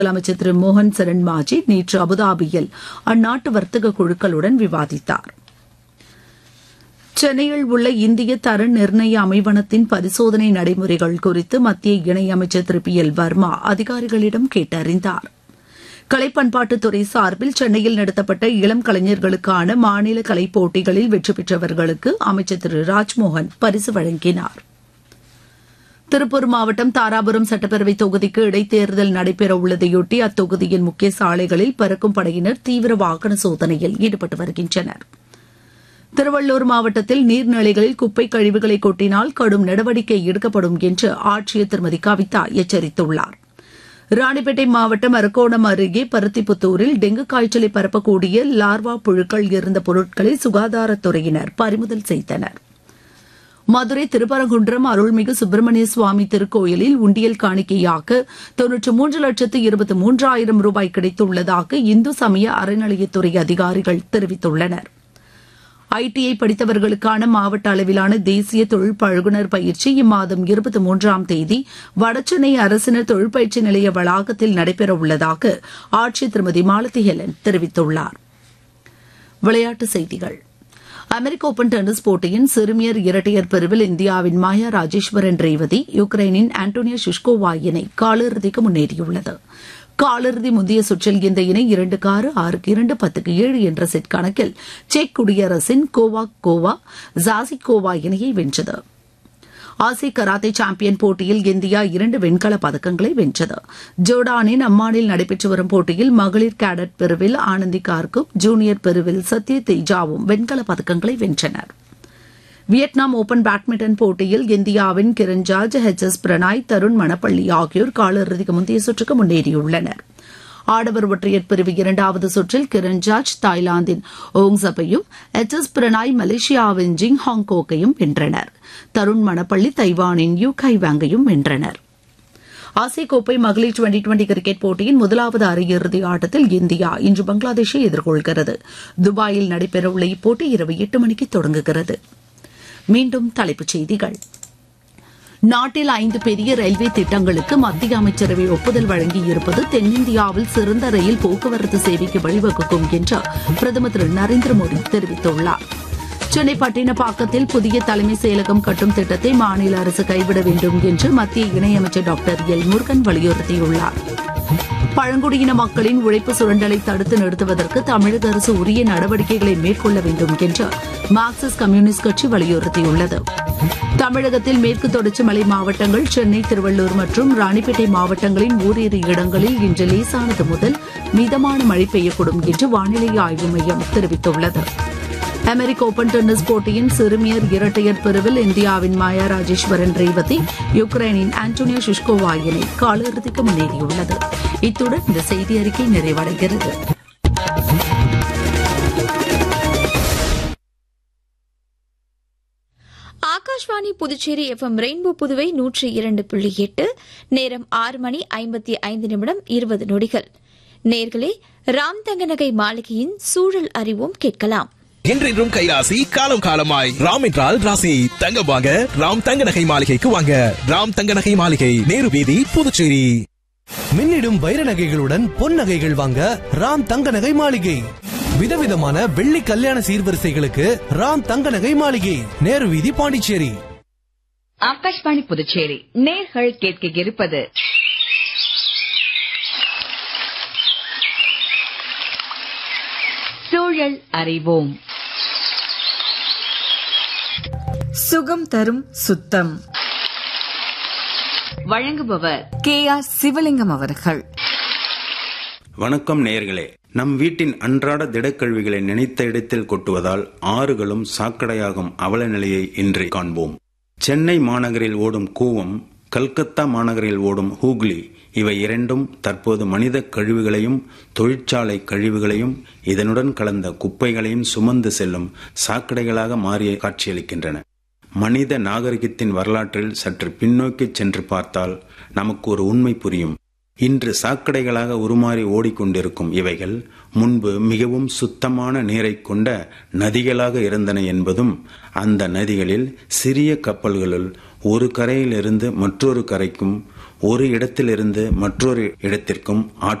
முதலமைச்சர் திரு மோகன் சரண் மாஜி நேற்று அபுதாபியில் அந்நாட்டு வர்த்தக குழுக்களுடன் விவாதித்தார் சென்னையில் உள்ள இந்திய தர நிர்ணய அமைவனத்தின் பரிசோதனை நடைமுறைகள் குறித்து மத்திய இணையமைச்சர் திரு பி எல் வர்மா அதிகாரிகளிடம் கேட்டறிந்தார் கலைப்பண்பாட்டுத்துறை சார்பில் சென்னையில் நடத்தப்பட்ட இளம் கலைஞர்களுக்கான மாநில கலைப் போட்டிகளில் வெற்றி பெற்றவர்களுக்கு அமைச்சர் திரு ராஜ்மோகன் பரிசு வழங்கினார் திருப்பூர் மாவட்டம் தாராபுரம் சட்டப்பேரவை தொகுதிக்கு இடைத்தேர்தல் நடைபெறவுள்ளதையொட்டி அத்தொகுதியின் முக்கிய சாலைகளில் பறக்கும் படையினர் தீவிர வாகன சோதனையில் ஈடுபட்டு வருகின்றனர் திருவள்ளூர் மாவட்டத்தில் நீர்நிலைகளில் குப்பை கழிவுகளை கொட்டினால் கடும் நடவடிக்கை எடுக்கப்படும் என்று ஆட்சியர் திருமதி கவிதா எச்சரித்துள்ளார் ராணிப்பேட்டை மாவட்டம் அரக்கோணம் அருகே பருத்திப்புத்தூரில் டெங்கு காய்ச்சலை பரப்பக்கூடிய லார்வா புழுக்கள் இருந்த பொருட்களை சுகாதாரத்துறையினர் பறிமுதல் செய்தனர் மதுரை திருப்பரங்குன்றம் அருள்மிகு சுப்பிரமணிய சுவாமி திருக்கோயிலில் உண்டியல் காணிக்கையாக தொன்னூற்று மூன்று லட்சத்து இருபத்தி மூன்றாயிரம் ரூபாய் கிடைத்துள்ளதாக இந்து சமய அறநிலையத்துறை அதிகாரிகள் தெரிவித்துள்ளனா் ஐடிஐ படித்தவர்களுக்கான மாவட்ட அளவிலான தேசிய தொழில் பழகுனர் பயிற்சி இம்மாதம் இருபத்தி மூன்றாம் தேதி வடசென்னை அரசினர் தொழில் பயிற்சி நிலைய வளாகத்தில் நடைபெறவுள்ளதாக ஆட்சியர் திருமதி மாலதி ஹெலன் தெரிவித்துள்ளார் விளையாட்டுச் செய்திகள் அமெரிக்க ஓபன் டென்னிஸ் போட்டியின் சிறுமியர் இரட்டையர் பிரிவில் இந்தியாவின் மாயா ராஜேஸ்வரன் ரேவதி யுக்ரைனின் ஆண்டோனியா ஷிஷ்கோவா இணை காலிறுதிக்கு முன்னேறியுள்ளது காலிறுதி முந்தைய சுற்றில் இந்த இணை இரண்டுக்கு ஆறு ஆறுக்கு இரண்டு பத்துக்கு ஏழு என்ற செட் கணக்கில் செக் குடியரசின் கோவா கோவா ஜாசிகோவா இணையை வென்றது ஆசிய கராத்தே சாம்பியன் போட்டியில் இந்தியா இரண்டு வெண்கலப் பதக்கங்களை வென்றது ஜோர்டானின் அம்மானில் நடைபெற்று வரும் போட்டியில் மகளிர் கேடட் பிரிவில் ஆனந்தி கார்கும் ஜூனியர் பிரிவில் சத்ய தேஜாவும் வெண்கலப் பதக்கங்களை வென்றனர் வியட்நாம் ஓபன் பேட்மிண்டன் போட்டியில் இந்தியாவின் கிரண் ஜார்ஜ் ஹெச் எஸ் பிரணாய் தருண் மணப்பள்ளி ஆகியோர் காலிறுதிக்கு முந்தைய சுற்றுக்கு முன்னேறியுள்ளனர் ஆடவர் ஒற்றையர் பிரிவு இரண்டாவது சுற்றில் கிரண் ஜார்ஜ் தாய்லாந்தின் ஓங்சப்பையும் எச் எஸ் பிரணாய் மலேசியாவின் ஜிங் ஹாங்கோக்கையும் வென்றனர் தருண் மணப்பள்ளி தைவானின் யூ கை வாங்கையும் வென்றனர் ஆசிய கோப்பை மகளிர் டுவெண்டி டுவெண்டி கிரிக்கெட் போட்டியின் முதலாவது அரையிறுதி ஆட்டத்தில் இந்தியா இன்று பங்களாதேஷை எதிர்கொள்கிறது துபாயில் நடைபெறவுள்ள இப்போட்டி இரவு எட்டு மணிக்கு தொடங்குகிறது மீண்டும் தலைப்புச் செய்திகள் நாட்டில் ஐந்து பெரிய ரயில்வே திட்டங்களுக்கு மத்திய அமைச்சரவை ஒப்புதல் வழங்கியிருப்பது தென்னிந்தியாவில் சிறந்த ரயில் போக்குவரத்து சேவைக்கு வழிவகுக்கும் என்று பிரதமர் திரு நரேந்திர மோடி தெரிவித்துள்ளார் சென்னை பட்டினப்பாக்கத்தில் புதிய தலைமை செயலகம் கட்டும் திட்டத்தை மாநில அரசு கைவிட வேண்டும் என்று மத்திய இணையமைச்சர் டாக்டர் எல் முருகன் வலியுறுத்தியுள்ளார் பழங்குடியின மக்களின் உழைப்பு சுரண்டலை தடுத்து நிறுத்துவதற்கு தமிழக அரசு உரிய நடவடிக்கைகளை மேற்கொள்ள வேண்டும் என்று மார்க்சிஸ்ட் கம்யூனிஸ்ட் கட்சி வலியுறுத்தியுள்ளது தமிழகத்தில் மேற்கு தொடர்ச்சி மலை மாவட்டங்கள் சென்னை திருவள்ளூர் மற்றும் ராணிப்பேட்டை மாவட்டங்களின் ஓரிரு இடங்களில் இன்று லேசானது முதல் மிதமான மழை பெய்யக்கூடும் என்று வானிலை ஆய்வு மையம் தெரிவித்துள்ளது அமெரிக்க ஓபன் டென்னிஸ் போட்டியின் சிறுமியர் இரட்டையர் பிரிவில் இந்தியாவின் மாயா ராஜேஸ்வரன் ரேவதி யுக்ரைனின் ஆண்டோனியா ஷிஷ்கோவா இணை காலிறுதிக்கு முன்னேறியுள்ளது இத்துடன் இந்த செய்தி அறிக்கை நிறைவடைகிறது ஆகாஷ்வாணி புதுச்சேரி எஃப்எம் ரெயின்போ புதுவை நூற்றி இரண்டு புள்ளி எட்டு நேரம் ஆறு மணி ஐம்பத்தி ஐந்து நிமிடம் இருபது நொடிகள் நேர்களே ராம் தங்கநகை மாளிகையின் சூழல் அறிவோம் கேட்கலாம் என்றென்றும் கைராசி காலம் காலமாய் ராம் என்றால் ராசி தங்க வாங்க ராம் தங்க நகை மாளிகைக்கு வாங்க ராம் தங்க நகை மாளிகை நேரு வீதி புதுச்சேரி மின்னிடும் வைர நகைகளுடன் பொன் நகைகள் வாங்க ராம் தங்க நகை மாளிகை விதவிதமான வெள்ளி கல்யாண சீர்வரிசைகளுக்கு ராம் தங்க நகை மாளிகை நேரு வீதி பாண்டிச்சேரி ஆகாஷ்வாணி புதுச்சேரி நேர்கள் கேட்க இருப்பது சூழல் அறிவோம் சுகம் தரும் சுத்தம் வழங்குபவர் கே ஆர் சிவலிங்கம் அவர்கள் வணக்கம் நேயர்களே நம் வீட்டின் அன்றாட திடக்கழிவுகளை நினைத்த இடத்தில் கொட்டுவதால் ஆறுகளும் சாக்கடையாகும் அவல நிலையை இன்று காண்போம் சென்னை மாநகரில் ஓடும் கூவம் கல்கத்தா மாநகரில் ஓடும் ஹூக்ளி இவை இரண்டும் தற்போது மனித கழிவுகளையும் தொழிற்சாலை கழிவுகளையும் இதனுடன் கலந்த குப்பைகளையும் சுமந்து செல்லும் சாக்கடைகளாக மாறிய காட்சியளிக்கின்றன மனித நாகரிகத்தின் வரலாற்றில் சற்று பின்னோக்கி சென்று பார்த்தால் நமக்கு ஒரு உண்மை புரியும் இன்று சாக்கடைகளாக உருமாறி ஓடிக்கொண்டிருக்கும் இவைகள் முன்பு மிகவும் சுத்தமான நீரை கொண்ட நதிகளாக இருந்தன என்பதும் அந்த நதிகளில் சிறிய கப்பல்களுள் ஒரு கரையிலிருந்து மற்றொரு கரைக்கும் ஒரு இடத்திலிருந்து மற்றொரு இடத்திற்கும்